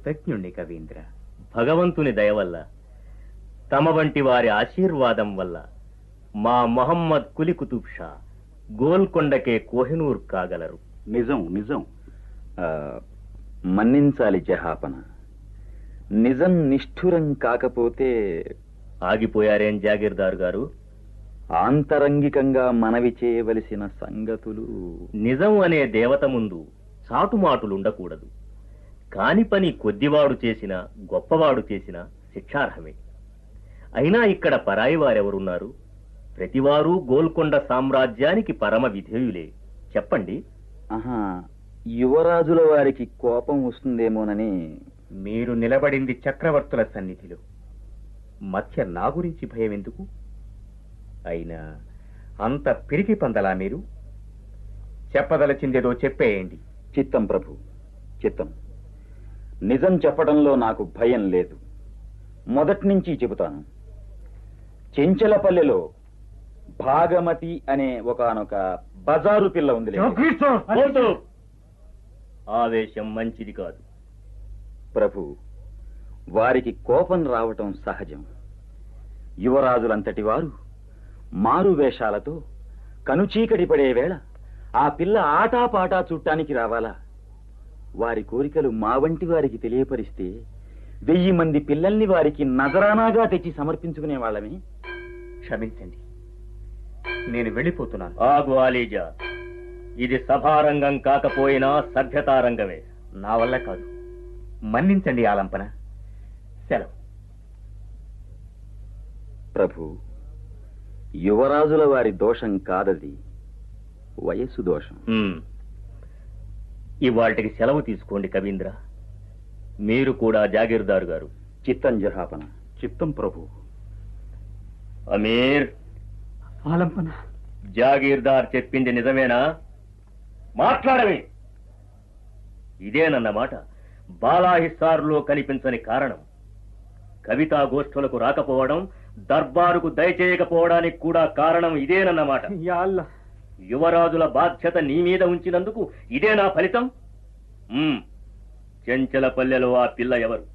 కృతజ్ఞుణ్ణి కవీంద్ర భగవంతుని దయ వల్ల తమ వంటి వారి ఆశీర్వాదం వల్ల మా మొహమ్మద్ కులి కుతుబ్ షా గోల్కొండకే కోహినూర్ కాగలరు నిజం నిజం ఆ, మన్నించాలి జహాపన నిజం నిష్ఠురం కాకపోతే ఆగిపోయారేం జాగీర్దార్ గారు ఆంతరంగికంగా మనవి చేయవలసిన సంగతులు నిజం అనే దేవత ముందు చాటుమాటులుండకూడదు కాని పని కొద్దివాడు చేసిన గొప్పవాడు చేసిన శిక్షార్హమే అయినా ఇక్కడ పరాయి వారెవరున్నారు ప్రతివారు గోల్కొండ సామ్రాజ్యానికి పరమ విధేయులే చెప్పండి ఆహా యువరాజుల వారికి కోపం వస్తుందేమోనని మీరు నిలబడింది చక్రవర్తుల సన్నిధిలో మధ్య నా గురించి భయం ఎందుకు అయినా అంత పిరికి పందలా మీరు చెప్పదలచిందేదో చెప్పేయండి చిత్తం ప్రభు చిత్తం నిజం చెప్పడంలో నాకు భయం లేదు మొదటి నుంచి చెబుతాను చెంచలపల్లెలో భాగమతి అనే ఒకానొక బజారు పిల్ల ఉంది పోతూ. ఆవేశం మంచిది కాదు ప్రభు వారికి కోపం రావటం సహజం యువరాజులంతటి వారు మారు వేషాలతో కనుచీకటి పడే వేళ ఆ పిల్ల ఆటాపాటా చుట్టానికి రావాలా వారి కోరికలు మా వంటి వారికి తెలియపరిస్తే వెయ్యి మంది పిల్లల్ని వారికి నజరానాగా తెచ్చి సమర్పించుకునే వాళ్ళమే క్షమించండి నేను వెళ్ళిపోతున్నాను ఆగు ఆలీజా ఇది సభారంగం కాకపోయినా సభ్యతారంగమే నా వల్ల కాదు మన్నించండి ఆలంపన సెలవు ప్రభు యువరాజుల వారి దోషం కాదది వయస్సు దోషం హ్మ్. ఇవాళ్టికి సెలవు తీసుకోండి కవీంద్ర మీరు కూడా జాగీర్దారు గారు చిత్తం జహాపన చిత్తం ప్రభు అమీర్ ఆలంపన జాగీర్దార్ చెప్పింది నిజమేనా మాట్లాడవే ఇదేనన్నమాట బాలాహిస్సార్లో కనిపించని కారణం కవితా గోష్ఠులకు రాకపోవడం దర్బారుకు దయచేయకపోవడానికి కూడా కారణం ఇదేనన్నమాట యువరాజుల బాధ్యత నీ మీద ఉంచినందుకు ఇదే నా ఫలితం మ్మ్. చెంచలపల్లెలో ఆ పిల్ల ఎవరు